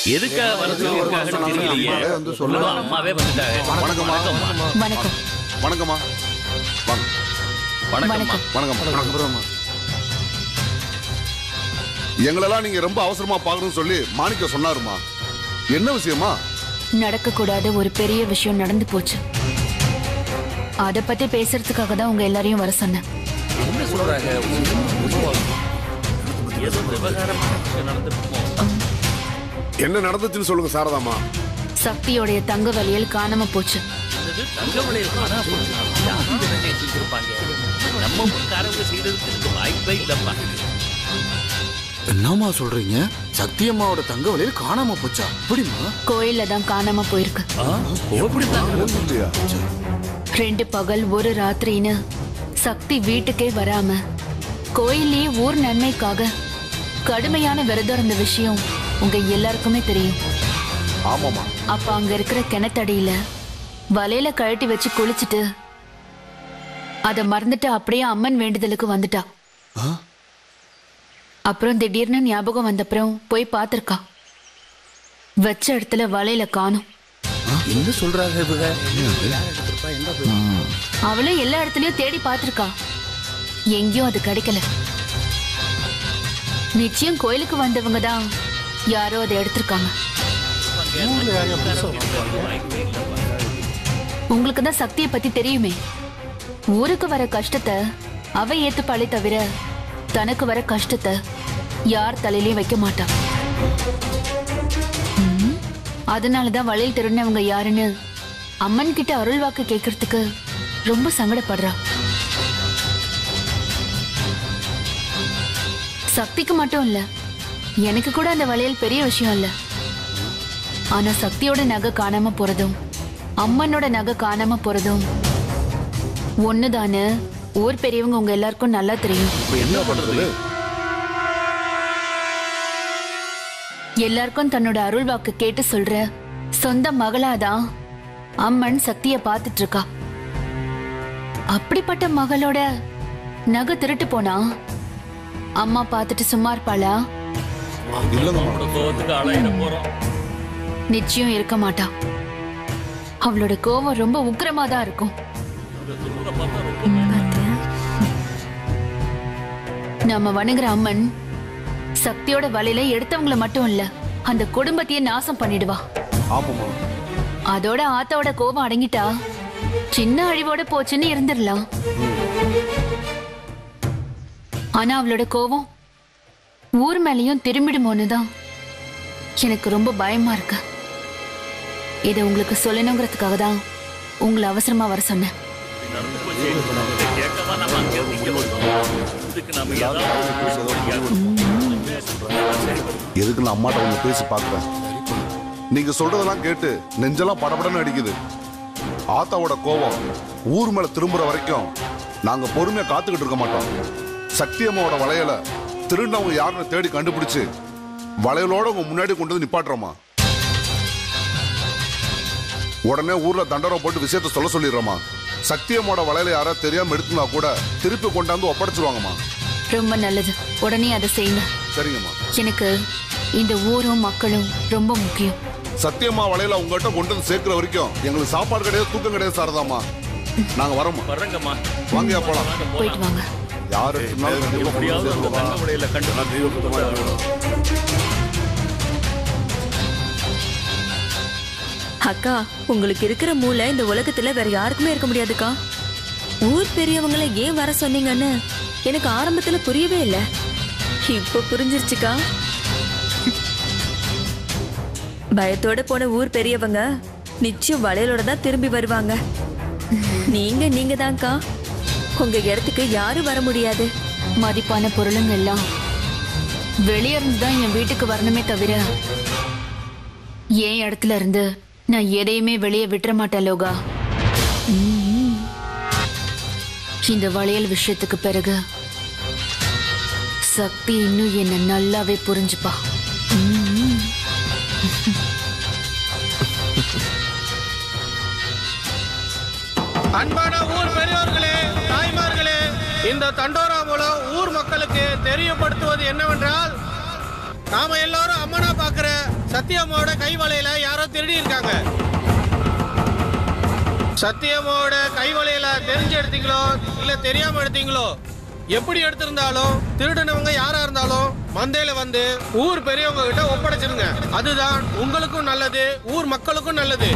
எதுக்காக வர சொல்லியிருக்காங்கன்னு தெரியலையே வந்து சொல்லுங்க. இதோ அம்மாவே வந்துட்டாங்க வணக்கம்மா. வணக்கம் வணக்கம்மா வாங்க வணக்கம்மா வணக்கம் வணக்கம் எங்களெல்லாம் நீங்க ரொம்ப அவசரமா பார்க்கணும்னு சொல்லி மாணிக்க சொன்னாருமா என்ன விஷயமா நடக்கக்கூடாத ஒரு பெரிய விஷயம் நடந்து போச்சு அத பத்தி பேசுறதுக்காக தான் உங்க எல்லாரையும் வர சொன்னேன் என்ன சொல்றாங்க ஏதோ விவகாரமான விஷயம் நடந்திருக்குமோ என்ன நடந்துச்சுன்னு சொல்லுங்க சாரதாமா சக்தியோடைய தங்க வலியல் காணாம போச்சு இது தங்க விலையில் காணா போச்சு. யாரும் இதை நினைச்சு செஞ்சிருப்பாங்க நம்ம ஊர்க்காரங்க செய்யறதுக்கு இதுக்கு வாய்ப்பே இல்லப்பா என்னம்மா சொல்றீங்க சத்தியம்மாவோட தங்க வலையில் காணாம போச்சா அப்படிமா கோயில்ல தான் காணாம போயிருக்கு இல்லையா? ரெண்டு பகல் ஒரு ராத்திரின்னு சக்தி வீட்டுக்கே வராம கோயில்லயே ஊர் நன்மைக்காக கடுமையான விரதம் இருந்த விஷயம் உங்க எல்லாருக்குமே தெரியும் ஆமாமா அப்ப அங்க இருக்கிற கிணத்தடியில வலையில கழட்டி வச்சு குளிச்சுட்டு அத மறந்துட்டு அப்படியே அம்மன் வேண்டுதலுக்கு வந்துட்டா அப்புறம் திடீர்னு ஞாபகம் வந்தப்புறம் போய் பார்த்திருக்கா வச்ச இடத்துல வலையில காணும் என்ன சொல்றாங்க இவங்க அவளும் எல்லா இடத்துலயும் தேடி பார்த்திருக்கா எங்கேயும் அது கிடைக்கல நிச்சயம் கோயிலுக்கு வந்தவங்க தான் யாரோ அதை எடுத்திருக்காங்க உங்களுக்கு தான் சக்தியை பத்தி தெரியுமே ஊருக்கு வர கஷ்டத்தை அவ ஏத்துப்பாளே தவிர தனக்கு வர கஷ்டத்தை யார் தலையிலயும் வைக்க மாட்டா ம், அதனாலதான் வளையல் திருடினவங்க யாருன்னு அம்மன் கிட்ட அருள் வாக்கு கேட்கறதுக்கு ரொம்ப சங்கடப்படுறா சக்திக்கு மட்டும் இல்ல எனக்கு கூட அந்த வளையல் பெரிய விஷயம் இல்ல ஆனா சக்தியோட நகை காணாம போறதும் அம்மனோட நகை காணாம போறதும் ஒண்ணுதானு ஊர் பெரியவங்க உங்க எல்லாருக்கும் நல்லா தெரியும் இப்ப என்ன பண்றது எல்லாருக்கும் தன்னோட அருள் வாக்கு கேட்டு சொல்ற சொந்த மகளாதான் அம்மன் சக்திய பார்த்துட்டு இருக்கா அப்படிப்பட்ட மகளோட நகை திருட்டு போனா அம்மா பார்த்துட்டு சும்மா இருப்பாளா இல்லங்கம்மா கோவத்துக்கு ஆளாயிட போறோம் நிச்சயம் இருக்க மாட்டா அவளோட கோவம் ரொம்ப உக்கிரமா தான் இருக்கும் நம்ம வணங்குற அம்மன் சக்தியோட வலையில எடுத்தவங்கள மட்டும் இல்ல அந்த குடும்பத்தையே நாசம் பண்ணிடுவா ஆமாமா அதோட ஆத்தாவோட கோபம் அடங்கிட்டா சின்ன அழிவோட போச்சுன்னு இருந்துடலாம் ஆனா அவளோட கோபம் ஊர் மேலயும் திரும்பிடுமோன்னு தான் எனக்கு ரொம்ப பயமா இருக்கு இதை உங்களுக்கு சொல்லணுங்கிறதுக்காக தான் உங்களை அவசரமா வர சொன்னேன் கேட்கவா நம்ம அங்க இருந்து இங்க வந்தோம் இதுக்கு நம்ம ஏதாவது எதுக்கு நான் அம்மாட்ட வந்து பேசி பார்க்கிறேன் நீங்க சொல்றதெல்லாம் கேட்டு நெஞ்செல்லாம் படபடன்னு அடிக்குது ஆத்தாவோட கோவம் ஊர் மேல திரும்புற வரைக்கும் நாங்க பொறுமையா காத்துக்கிட்டு இருக்க மாட்டோம் சக்தி அம்மாவோட வளையல திருடினவங்க யாருன்னு தேடி கண்டுபிடிச்சு வளையலோட உங்க முன்னாடி கொண்டு வந்து நிப்பாட்டுறோமா உடனே ஊர்ல தண்டரம் போட்டு விஷயத்த சொல்ல சொல்லிடுறோமா சக்தி அம்மாவோட வளையல யாராவது தெரியாம எடுத்துனா கூட திருப்பி கொண்டாந்து ஒப்படைச்சிருவாங்கம்மா ரொம்ப நல்லது உடனே அதை செய்யுங்க சரிங்கம்மா எனக்கு இந்த ஊரும் மக்களும் ரொம்ப முக்கியம் சத்தியம்மா வலையில உங்ககிட்ட கொண்டு வந்து சேர்க்கிற வரைக்கும் எங்களுக்கு சாப்பாடு கிடையாது தூக்கம் கிடையாது சாரதாம்மா நாங்க வரோம்மா வர்றேங்கம்மா வாங்கயா போலாம் போயிட்டு வாங்க யாரு எடுத்துனாலும் கண்டிப்பா கொண்டு எப்படியாவது வந்து அந்த சேர்த்துருவா. தங்க விலையில கண்டு அக்கா உங்களுக்கு இருக்கிற மூளை இந்த உலகத்துல வேற யாருக்குமே இருக்க முடியாதுக்கா ஊர் பெரியவங்களை ஏன் வர சொன்னீங்கன்னு எனக்கு ஆரம்பத்துல புரியவே இல்லை இப்போ புரிஞ்சிருச்சுக்கா பயத்தோட போன ஊர் பெரியவங்க நிச்சயம் வளையலோட தான் திரும்பி வருவாங்க நீங்க நீங்க தான்க்கா உங்க இடத்துக்கு யாரும் வர முடியாது மதிப்பான பொருளுங்க எல்லாம் வெளிய இருந்து தான் என் வீட்டுக்கு வரணுமே தவிர என் இடத்துல இருந்து நான் எதையுமே வெளியே விட்டுற மாட்டேன் லோகா ம்ம். இந்த வளையல் விஷயத்துக்கு பிறகு சக்தி இன்னும் என்ன நல்லாவே புரிஞ்சுப்பா ம்ம். அன்பான ஊர் பெரியோர்களே தாய்மார்களே இந்த தண்டோரா மூலம் ஊர் மக்களுக்கு தெரியப்படுத்துவது என்னவென்றால் நாம எல்லாரும் அம்மனா பாக்குற சத்தியம்மாவோட கை வளையல யாரோ திருடி இருக்காங்க சத்தியம்மாவோட கை வளையல தெரிஞ்சு எடுத்தீங்களோ இல்ல தெரியாம எடுத்தீங்களோ எப்படி எடுத்திருந்தாலும் திருடினவங்க யாரா இருந்தாலும் மந்தையில வந்து ஊர் பெரியவங்க கிட்ட ஒப்படைச்சிருங்க அதுதான் உங்களுக்கும் நல்லது ஊர் மக்களுக்கும் நல்லது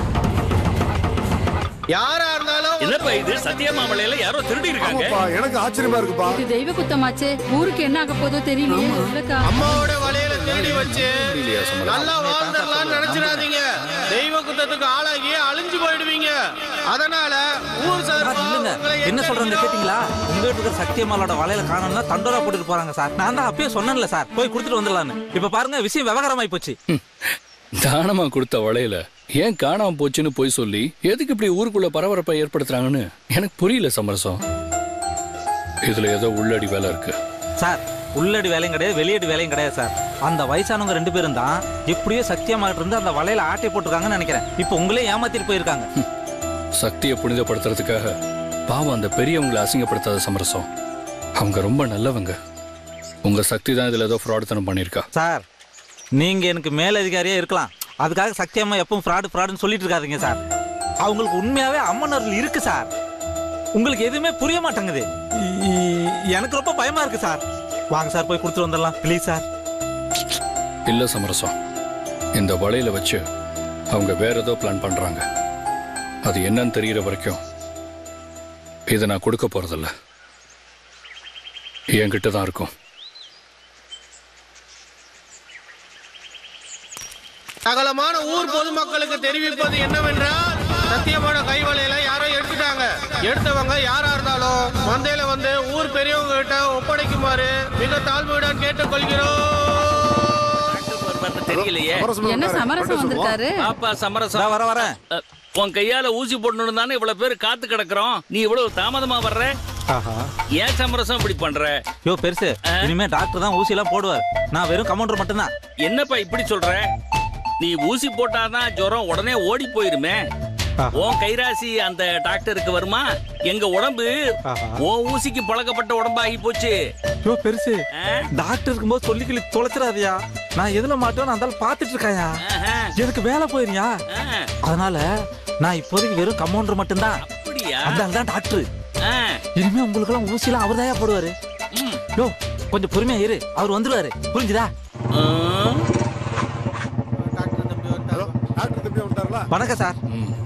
யாரா இருந்தாலும் என்னப்பா இது சத்தியமா மலையில யாரோ திருடி இருக்காங்க ஆமாப்பா எனக்கு ஆச்சரியமா இருக்குப்பா இது தெய்வ குத்தமாச்சே ஊருக்கு என்ன ஆக போதோ தெரியலையே இல்லக்கா அம்மாவோட வலையில திருடி வச்சு நல்லா வாழ்ந்துடலாம்னு நினைச்சிடாதீங்க தெய்வ குத்தத்துக்கு ஆளாகி அழிஞ்சு போயிடுவீங்க அதனால ஊர் சார், சார்பா இல்லைங்க உங்களை என்ன சொல்றாங்க கேட்டீங்களா உங்க வீட்டுல இருக்கிற சக்தியம்மாளோட வலையில காணோம்னா தண்டோரா போட்டுட்டு போறாங்க சார் நான் தான் அப்பயே சொன்னேன்ல சார் போய் கொடுத்துட்டு வந்துடலான்னு இப்ப பாருங்க விஷயம் விவகாரமாயி போச்சு தானமா கொடுத்த வளையல ஏன் காணாம போச்சுன்னு போய் சொல்லி எதுக்கு இப்படி ஊருக்குள்ள பரபரப்பை ஏற்படுத்துறாங்கன்னு எனக்கு புரியல சமரசம் இதுல ஏதோ உள்ளடி வேலை இருக்கு சார் உள்ளடி வேலையும் கிடையாது வெளியடி வேலையும் கிடையாது சார் அந்த வயசானவங்க ரெண்டு பேரும் தான் எப்படியோ சத்தியமாகிட்டு இருந்து அந்த வலையில ஆட்டை போட்டிருக்காங்கன்னு நினைக்கிறேன் இப்போ உங்களே ஏமாத்திட்டு போயிருக்காங்க சக்தியை புனிதப்படுத்துறதுக்காக பாவம் அந்த பெரியவங்களை அசிங்கப்படுத்தாத சமரசம் அவங்க ரொம்ப நல்லவங்க உங்க சக்தி தான் இதுல ஏதோ ஃப்ராடுத்தனம் பண்ணியிருக்கா சார் நீங்க எனக்கு மேலதிகாரியா இருக்கலாம் அதுக்காக சக்தி அம்மா எப்பவும் ஃப்ராடு ஃப்ராடுன்னு சொல்லிட்டு இருக்காதீங்க சார் அவங்களுக்கு உண்மையாவே அம்மனர்கள் இருக்கு சார் உங்களுக்கு எதுவுமே புரிய மாட்டேங்குது இ- எனக்கு ரொம்ப பயமா இருக்கு சார் வாங்க சார் போய் கொடுத்துட்டு வந்துடலாம் ப்ளீஸ் சார் இல்ல சமரசம் இந்த வலையில வச்சு அவங்க வேற ஏதோ பிளான் பண்றாங்க அது என்னன்னு தெரியற வரைக்கும் இதை நான் கொடுக்க போறதில்ல என்கிட்ட தான் இருக்கும் சகலமான ஊர் பொதுமக்களுக்கு தெரிவிப்பது என்னவென்றால் சத்தியமான கைவலையில யாரோ எடுத்துட்டாங்க எடுத்தவங்க யாரா இருந்தாலும் மந்தையில வந்து ஊர் பெரியவங்க கிட்ட ஒப்படைக்குமாறு மிக தாழ்மையுடன் கேட்டுக்கொள்கிறோம் வருவார்னு தெரியலையே சமரசமா என்ன உட்காரு. சமரசம் சொல்லுவோம். வந்திருக்காரு பாப்பா சமரசம் வர வரேன் அ, உன் கையால ஊசி போடணும் தானே இவ்வளவு பேர் காத்து கிடக்குறோம் நீ இவ்வளவு தாமதமா வர்ற ஏன் சமரசம் இப்படி பண்ற யோ பெருசு இனிமே டாக்டர் தான் ஊசி எல்லாம் போடுவார் நான் வெறும் கமௌண்டர் மட்டும்தான் என்னப்பா இப்படி சொல்ற நீ ஊசி போட்டாதான் ஜுரம் உடனே ஓடி போயிருமே உன் கைராசி அந்த டாக்டருக்கு வருமா எங்க உடம்பு உன் ஊசிக்கு பழக்கப்பட்ட உடம்பாகி போச்சு யோ பெருசு ஆ? டாக்டர் இருக்கும்போது சொல்லி கிளி தொலைச்சிடாதயா நான் எதுல மாட்டோம் அந்த ஆள் பார்த்துட்டு இருக்காயா ஆஹா. எனக்கு வேலை போயிருயா ஆ, அதனால நான் இப்போதைக்கு வெறும் கமௌண்டர் மட்டும்தான் அப்படியா அந்த ஆள் தான் டாக்டர் ஆ, இனிமே உங்களுக்கு எல்லாம் ஊசிலாம் அவர் தான் போடுவாரு ம். யோ கொஞ்சம் பொறுமையா இரு அவர் வந்துருவாரு புரிஞ்சுதா ஆ. ஹலோ, டாக்டர் தம்பி வந்துட்டாங்களா வணக்கம் சார்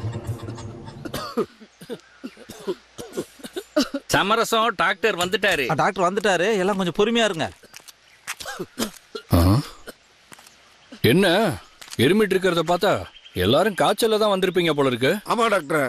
சமரசம் டாக்டர் வந்துட்டாரு ஆ, டாக்டர் வந்துட்டாரு எல்லாம் கொஞ்சம் பொறுமையா இருங்க ஆ? என்ன எருமிட்டு இருக்கிறத பார்த்தா எல்லாரும் காய்ச்சல்ல தான் வந்திருப்பீங்க போல இருக்கு ஆமா டாக்டர்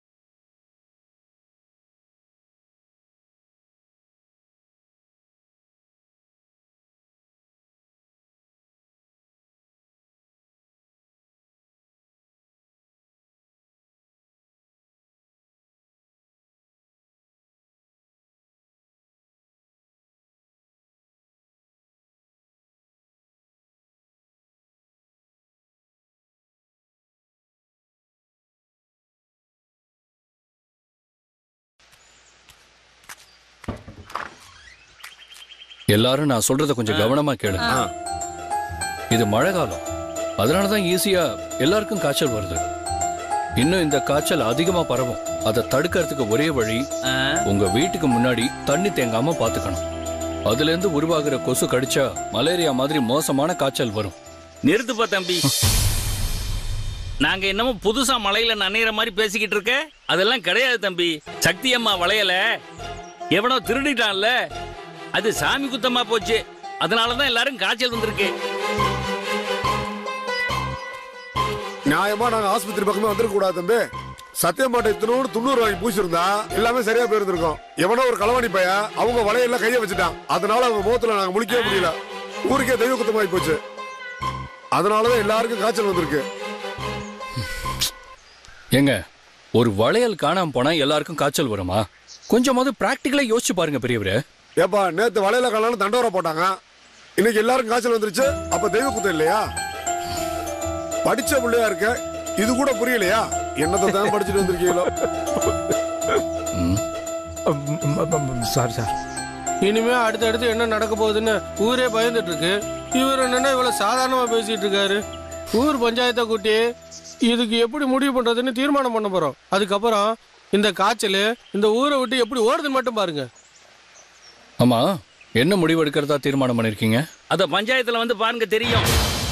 எல்லாரும் நான் சொல்றத கொஞ்சம் கவனமா கேளுங்க இது மழை காலம் அதனால தான் ஈஸியா எல்லாருக்கும் காய்ச்சல் வருது இன்னும் இந்த காய்ச்சல் அதிகமா பரவும் அதை தடுக்கிறதுக்கு ஒரே வழி ஆ, உங்க வீட்டுக்கு முன்னாடி தண்ணி தேங்காம பாத்துக்கணும் அதுல இருந்து உருவாகிற கொசு கடிச்சா மலேரியா மாதிரி மோசமான காய்ச்சல் வரும் நிறுத்துப்பா தம்பி நாங்க என்னமோ புதுசா மலையில நனையிற மாதிரி பேசிக்கிட்டு இருக்க அதெல்லாம் கிடையாது தம்பி சக்தி அம்மா வளையல எவனோ திருடிட்டான்ல அது சாமி குத்தமா போச்சு அதனாலதான் எல்லாரும் காய்ச்சல் வந்திருக்கு நியாயமா நாங்க ஆஸ்பத்திரி பக்கமே வந்துருக்க கூடாது தம்பி சத்தியமாட்டை இத்தனோடு துண்ணூறு வாங்கி பூசிருந்தா எல்லாமே சரியா போயிருந்திருக்கும் எவனோ ஒரு களவாணி பைய அவங்க வலையெல்லாம் கைய வச்சுட்டான் அதனால அவங்க முகத்துல நாங்க முழிக்கவே முடியல ஊருக்கே தெய்வ குத்தமாயி போச்சு அதனாலதான் எல்லாருக்கும் காய்ச்சல் வந்திருக்கு ஏங்க ஒரு வளையல் காணாம போனா எல்லாருக்கும் காய்ச்சல் வருமா கொஞ்சமாவது பிராக்டிக்கலா யோசிச்சு பாருங்க பெரியவரே ஏப்பா நேத்து வலையில காணாலும் தண்டோரா போட்டாங்க இன்னைக்கு எல்லாருக்கும் காய்ச்சல் வந்துருச்சு அப்ப தெய்வ குத்தம் இல்லையா படிச்ச பிள்ளையா இருக்க இது கூட புரியலையா என்னத்தை தான் படிச்சுட்டு வந்திருக்கீங்களோ சாரி சார் இனிமே அடுத்தடுத்து என்ன நடக்க போகுதுன்னு ஊரே பயந்துட்டு இருக்கு இவர் என்னன்னா இவ்வளவு சாதாரணமா பேசிட்டு இருக்காரு ஊர் பஞ்சாயத்தை கூட்டி இதுக்கு எப்படி முடிவு பண்றதுன்னு தீர்மானம் பண்ண போறோம் அதுக்கப்புறம் இந்த காய்ச்சல் இந்த ஊரை விட்டு எப்படி ஓடுதுன்னு மட்டும் பாருங்க ஆமா என்ன முடிவு எடுக்கிறதா தீர்மானம் பண்ணிருக்கீங்க அத பஞ்சாயத்துல வந்து பாருங்க தெரியும்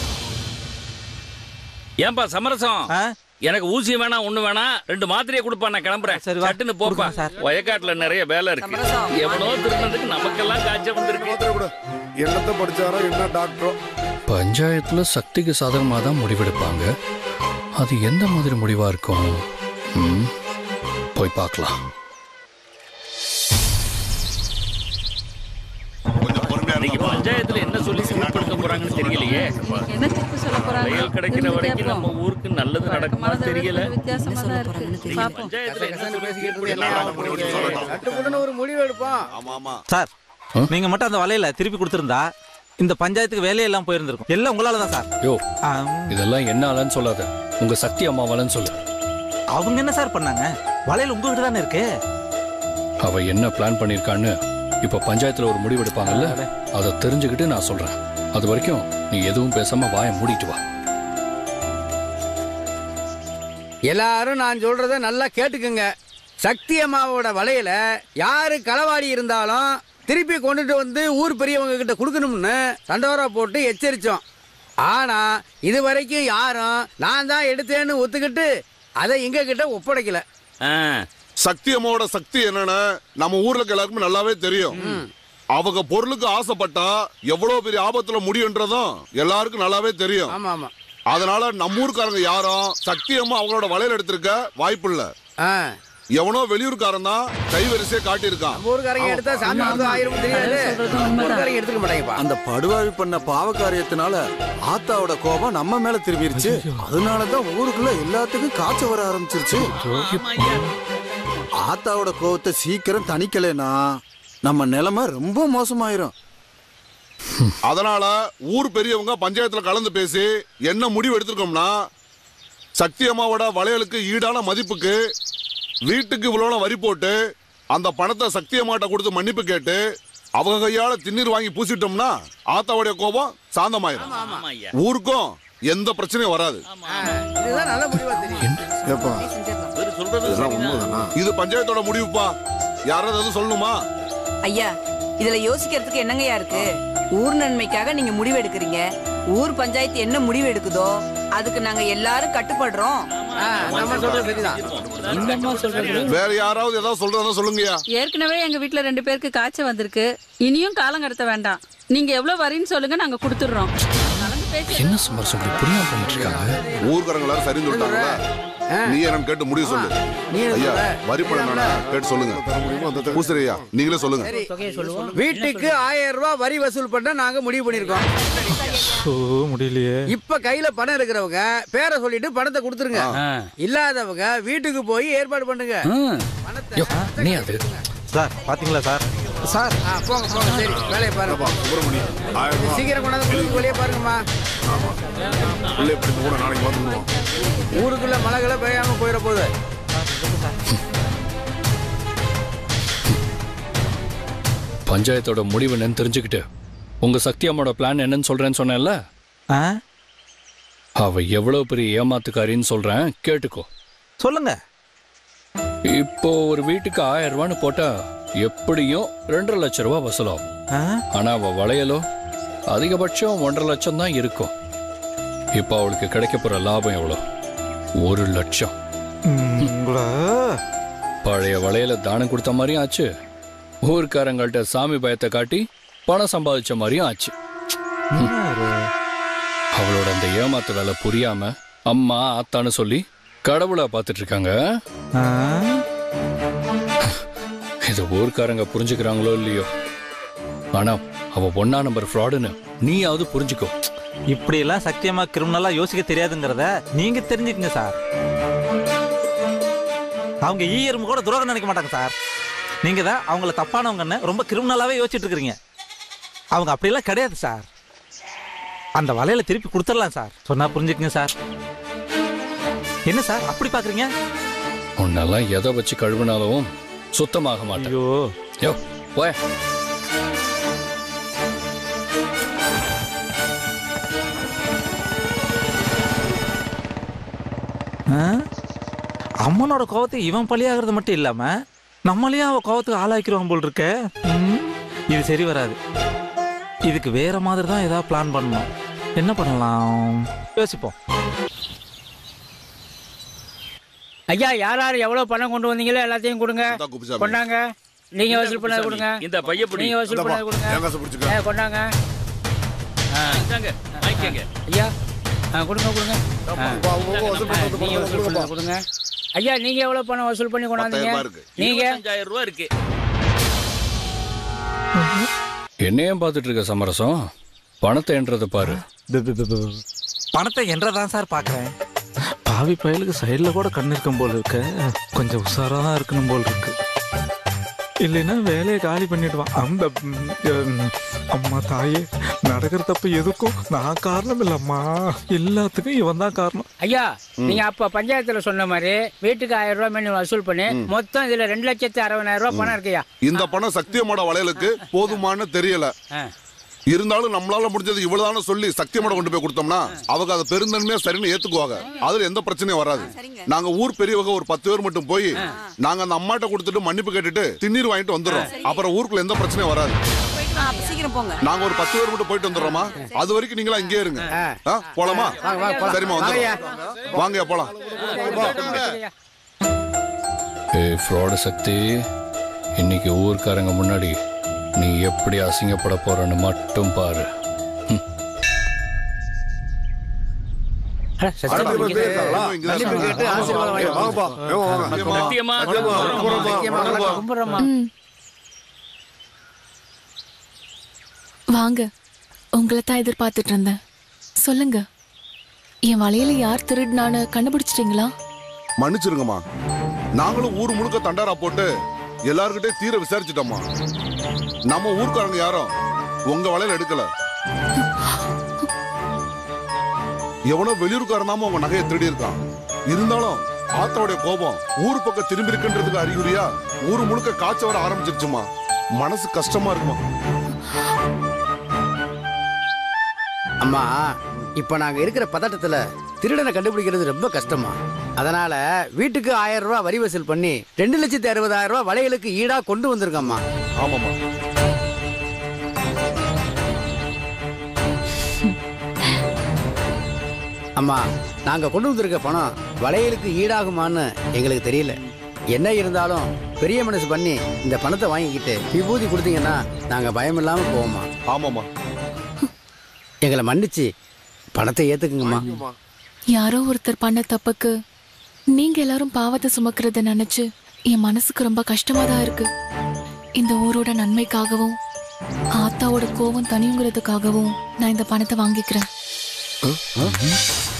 ஏன்பா சமரசம் எனக்கு ஊசி வேணாம் ஒண்ணு வேணாம் ரெண்டு மாத்திரையை கொடுப்பா நான் கிளம்புறேன் சட்டுன்னு போப்பா வயக்காட்டுல நிறைய வேலை இருக்கு எவனோ திருநதுக்கு நமக்கெல்லாம் காய்ச்சல் வந்திருக்கு என்னத்தை படிச்சாரோ என்ன டாக்டரோ பஞ்சாயத்துல சக்திக்கு சாதகமா தான் முடிவெடுப்பாங்க அது எந்த மாதிரி முடிவா இருக்கும் ம், போய் பார்க்கலாம் இன்னைக்கு பஞ்சாயத்துல என்ன சொல்லி தீர்ப்பெடுக்க போறாங்கன்னு தெரியலையே என்ன தீர்ப்பு சொல்ல போறாங்க வயல் கிடைக்கிற வரைக்கும் நம்ம ஊருக்கு நல்லது நடக்குமா தெரியல வித்தியாசமா தான் இருக்கு பாப்போம் பஞ்சாயத்துல என்ன சொல்லி தீர்ப்பு சட்டுப்புடனே ஒரு முடிவு எடுப்போம் ஆமா ஆமா சார் நீங்க மட்டும் அந்த வலையில திருப்பி கொடுத்திருந்தா இந்த பஞ்சாயத்துக்கு வேலையே எல்லாம் போயிருந்திருக்கும் எல்லாம் உங்களால தான் சார் யோ ஆம். இதெல்லாம் என்ன ஆலன்னு சொல்லாத உங்க சக்தி அம்மாவாலன்னு சொல்லு அவங்க என்ன சார் பண்ணாங்க வலையில உங்ககிட்ட தானே இருக்கு அவ என்ன பிளான் பண்ணிருக்கான்னு இப்ப பஞ்சாயத்துல ஒரு முடிவு எடுப்பாங்கல்ல அதை தெரிஞ்சுக்கிட்டு நான் சொல்றேன் அது வரைக்கும் நீ எதுவும் பேசாம வாயை மூடிட்டு வா எல்லாரும் நான் சொல்றத நல்லா கேட்டுக்குங்க சக்தி அம்மாவோட வலையில யாரு களவாடி இருந்தாலும் திருப்பி கொண்டுட்டு வந்து ஊர் பெரியவங்க கிட்ட கொடுக்கணும்னு தண்டோரா போட்டு எச்சரிச்சோம் ஆனா இது வரைக்கும் யாரும் நான் தான் எடுத்தேன்னு ஒத்துக்கிட்டு அதை எங்க கிட்ட ஒப்படைக்கல சக்தி அம்மாவோட சக்தி என்னன்னு நம்ம ஊர்ல இருக்க எல்லாருக்குமே நல்லாவே தெரியும் அவங்க பொருளுக்கு ஆசைப்பட்டா எவ்வளவு பெரிய ஆபத்துல முடியுன்றதும் எல்லாருக்கும் நல்லாவே தெரியும் ஆமா ஆமா அதனால நம்ம ஊர்க்காரங்க யாரும் சக்தி அம்மா அவங்களோட வலையில எடுத்திருக்க வாய்ப்பு இல்ல எவனோ வெளியூர்காரன் தான் கைவரிசையை காட்டியிருக்கான் நம்ம ஊருக்காரங்க எடுத்தா சாமி வந்து ஆயிரம் தெரியாது நம்ம ஊருக்காரங்க எடுத்துக்க மாட்டாங்கப்பா அந்த படுவாவி பண்ண பாவ காரியத்தினால ஆத்தாவோட கோபம் நம்ம மேல திரும்பிருச்சு அதனாலதான் ஊருக்குள்ள எல்லாத்துக்கும் காய்ச்சல் வர ஆரம்பிச்சிருச்சு ஆத்தாவோட கோபத்தை சீக்கிரம் தணிக்கலைன்னா நம்ம நிலைமை ரொம்ப மோசமாயிரும் அதனால ஊர் பெரியவங்க பஞ்சாயத்துல கலந்து பேசி என்ன முடிவு எடுத்திருக்கோம்னா சக்தி அம்மாவோட வளையலுக்கு ஈடான மதிப்புக்கு வீட்டுக்கு இவ்வளவு வரி போட்டு அந்த பணத்தை சக்தி அம்மாட்ட கொடுத்து மன்னிப்பு கேட்டு அவங்க கையால திண்ணீர் வாங்கி பூசிட்டோம்னா ஆத்தாவுடைய கோபம் சாந்தமாயிரும் ஊருக்கும் எந்த பிரச்சனையும் வராது இதுதான் நல்ல முடிவா தெரியும் இதெல்லாம் உண்மைதானா? இது பஞ்சாயத்தோட முடிவுப்பா யாராவது எதுவும் சொல்லணுமா ஐயா இதுல யோசிக்கிறதுக்கு என்னங்கய்யா இருக்கு ஊர் நன்மைக்காக நீங்க முடிவு எடுக்கிறீங்க ஊர் பஞ்சாயத்து என்ன முடிவு எடுக்குதோ அதுக்கு நாங்க எல்லாரும் கட்டுப்படுறோம் நம்ம சொல்றது சரிதான் வேற யாராவது ஏதாவது சொல்றதா சொல்லுங்கயா ஏற்கனவே எங்க வீட்ல ரெண்டு பேருக்கு காய்ச்சல் வந்திருக்கு இனியும் காலம் கடத்த வேண்டாம் நீங்க எவ்வளவு வரீன்னு சொல்லுங்க நாங்க கொடுத்துடுறோம் கலந்து பேசி என்ன சமரசம் இப்படி புரியாம பண்ணிட்டு இருக்காங்க ஊர்க்காரங்க எல்லாரும் சரின்னு சொல்லிட்டாங்கல்ல நீ என்னன்னு கேட்டு முடிவு சொல்லு ஐயா வரி பணம் என்னன்னா கேட்டு சொல்லுங்க பூசரியா நீங்களே சொல்லுங்க வீட்டுக்கு ஆயிரம் ரூபாய் வரி வசூல் பண்ண நாங்க முடிவு பண்ணிருக்கோம் முடியலையே இப்ப கையில பணம் இருக்கிறவங்க பேரை சொல்லிட்டு பணத்தை கொடுத்துருங்க இல்லாதவங்க வீட்டுக்கு போய் ஏற்பாடு பண்ணுங்க யோ, நீ அது சார் பாத்தீங்களா சார் சார் ஆ, போங்க போங்க சரி வேலையை பாருங்க சீக்கிரம் கொண்டாந்து வீட்டுக்கு வெளியே பாருங்கம்மா பிள்ளை இப்படி கூட நாளைக்கு வந்துடுவோம் ஊருக்குள்ள மழைகளை பெய்யாம போயிட போகுது பஞ்சாயத்தோட முடிவு என்னன்னு தெரிஞ்சுக்கிட்டு உங்க சக்தி அம்மாவோட பிளான் என்னன்னு சொல்றேன்னு சொன்னேன்ல அவ எவ்வளவு பெரிய ஏமாத்துக்காரின்னு சொல்றேன் கேட்டுக்கோ சொல்லுங்க இப்போ ஒரு வீட்டுக்கு ஆயிரம் ரூபான்னு போட்டா எப்படியும் ரெண்டரை லட்சம் ரூபாய் வசூலாகும் ஆனா அவ வளையலோ அதிகபட்சம் ஒன்றரை லட்சம் தான் இருக்கும் இப்போ அவளுக்கு கிடைக்க போற லாபம் எவ்வளோ ஒரு லட்சம் பழைய வளையல தானம் கொடுத்த மாதிரியும் ஆச்சு ஊர்க்காரங்கள்ட்ட சாமி பயத்தை காட்டி பணம் சம்பாதிச்ச மாதிரியும் ஆச்சு அவளோட அந்த ஏமாத்து வேலை புரியாம அம்மா ஆத்தான்னு சொல்லி கடவுளா பார்த்துட்டு இருக்காங்க இது ஊர்க்காரங்க புரிஞ்சுக்கிறாங்களோ இல்லையோ ஆனா அவ ஒன்னா நம்பர் ஃப்ராடுன்னு நீயாவது புரிஞ்சுக்கோ இப்படி எல்லாம் சத்தியமா கிரிமினலா யோசிக்க தெரியாதுங்கிறத நீங்க தெரிஞ்சுக்கங்க சார் அவங்க ஈயரும் கூட துரோகம் நினைக்க மாட்டாங்க சார் நீங்க தான் அவங்கள தப்பானவங்கன்னு ரொம்ப கிரிமினலாவே யோசிச்சுட்டு இருக்கிறீங்க அவங்க அப்படியெல்லாம் கிடையாது சார் அந்த வலையில திருப்பி கொடுத்துடலாம் சார் சொன்னா புரிஞ்சுக்குங்க சார் என்ன சார் அப்படி பாக்குறீங்க உன்னெல்லாம் எதை வச்சு கழுவினாலும் சுத்தமாக மாட்டேன் ஐயோ யோ போய ஆ? அம்மனோட கோவத்தை இவன் பலியாகிறது மட்டும் இல்லாம நம்மளையும் அவ கோவத்துக்கு ஆளாக்கிடுவான் போல் இருக்க ம், இது சரி வராது இதுக்கு வேற மாதிரி தான் ஏதாவது பிளான் பண்ணணும் என்ன பண்ணலாம் யோசிப்போம் ஐயா யார் யார் எவ்வளவு பணம் கொண்டு வந்தீங்களோ எல்லாத்தையும் கொடுங்க கொண்டாங்க நீங்க வசூல் பண்ணது கொடுங்க இந்த பைய பிடி நீங்க வசூல் பண்ணது கொடுங்க ஏ, கொண்டாங்க இந்தாங்க, வாங்கிக்கங்க. ஐயா ஆ, கொடுங்க கொடுங்க ஆ. ஆ, நீங்க வசூல் பண்ணது கொடுங்க ஐயா நீங்க எவ்வளவு பணம் வசூல் பண்ணி கொண்டாந்தீங்க நீங்க இருபத்தஞ்சாயிரம் ரூபா இருக்கு என்னையும் பார்த்துட்டு இருக்க சமரசம் பணத்தை என்றதை பாரு பணத்தை என்றதான் சார் பார்க்கறேன் பாவி பயலுக்கு சைடில் கூட கண்ணு இருக்கும் போல் இருக்க கொஞ்சம் உஷாரா தான் இருக்கணும் போல் இருக்கு இல்லைன்னா வேலையை காலி பண்ணிடுவான் அந்த ம், ம், அம்மா தாயே நடக்கிற தப்பு எதுக்கும் நான் காரணம் இல்லம்மா எல்லாத்துக்கும் இவன் தான் காரணம் ஐயா நீங்க அப்ப பஞ்சாயத்துல சொன்ன மாதிரி வீட்டுக்கு ஆயிரம் ரூபாய் மேல வசூல் பண்ணி மொத்தம் இதுல ரெண்டு லட்சத்தி அறுபதாயிரம் ரூபாய் பணம் இருக்குயா இந்த பணம் சக்தியம்மோட வளையலுக்கு போதுமான்னு தெரியல இருந்தாலும் நம்மளால முடிஞ்சது இவ்வளவுதான சொல்லி சக்தியம்மோட கொண்டு போய் கொடுத்தோம்னா அவங்க அதை பெருந்தன்மையா சரின்னு ஏத்துக்குவாங்க அதுல எந்த பிரச்சனையும் வராது நாங்க ஊர் பெரியவங்க ஒரு பத்து பேர் மட்டும் போய் நாங்க அந்த அம்மாட்ட கொடுத்துட்டு மன்னிப்பு கேட்டுட்டு திண்ணீர் வாங்கிட்டு வந்துடுறோம் அப்புறம் ஊருக்குள்ள எந்த பிரச்சனையும் வராது ஆ, அப்ப சீக்கிரம் போங்க நாங்க ஒரு பத்து பேர் மட்டும் போயிட்டு வந்துடுறோமா அது வரைக்கும் நீங்களா இங்கே இருங்க ஆ, போலாமா சரிம்மா வந்துடுறோம் வாங்கயா போலாம் ஏய் ஃப்ராடு சக்தி இன்னைக்கு ஊர்க்காரங்க முன்னாடி நீ எப்படி அசிங்கப்பட போறன்னு மட்டும் பாரு சத்தியமா ம். வாங்க உங்களை தான் எதிர்பார்த்துட்டு இருந்தேன் சொல்லுங்க என் வளையல யார் திருடினான்னு கண்டுபிடிச்சிட்டீங்களா மன்னிச்சிருங்கம்மா நாங்களும் ஊர் முழுக்க தண்டாரா போட்டு எல்லார்கிட்டயும் தீர விசாரிச்சிட்டோம்மா நம்ம ஊர்க்காரங்க யாரும் உங்க வலையில எடுக்கல எவனோ வெளியூர்காரனாம உங்க நகையை திருடி இருக்கான் இருந்தாலும் ஆத்தாவுடைய கோபம் ஊர் பக்கம் திரும்பி இருக்குன்றதுக்கு அறிகுறியா ஊர் முழுக்க காய்ச்ச வர ஆரம்பிச்சிருச்சுமா மனசு கஷ்டமா இருக்குமா அம்மா இப்ப நாங்க இருக்கிற பதட்டத்துல திருடனை கண்டுபிடிக்கிறது ரொம்ப கஷ்டமா அதனால வீட்டுக்கு ஆயிரம் ரூபாய் வரி வசூல் பண்ணி ரெண்டு லட்சத்தி அறுபதாயிரம் ரூபாய் வளையலுக்கு ஈடா கொண்டு வந்திருக்கம்மா ஆமாமா அம்மா நாங்க கொண்டு வந்திருக்க பணம் வளையலுக்கு ஈடாகுமான்னு எங்களுக்கு தெரியல என்ன இருந்தாலும் பெரிய மனசு பண்ணி இந்த பணத்தை வாங்கிக்கிட்டு விபூதி கொடுத்தீங்கன்னா நாங்க பயம் இல்லாம போவோம்மா ஆமாமா எங்களை மன்னிச்சு பணத்தை ஏத்துக்குங்கம்மா யாரோ ஒருத்தர் பண்ண தப்புக்கு நீங்க எல்லாரும் பாவத்தை சுமக்கிறத நினைச்சு என் மனசுக்கு ரொம்ப கஷ்டமா தான் இருக்கு இந்த ஊரோட நன்மைக்காகவும் ஆத்தாவோட கோவம் தனியுங்கிறதுக்காகவும் நான் இந்த பணத்தை வாங்கிக்கிறேன்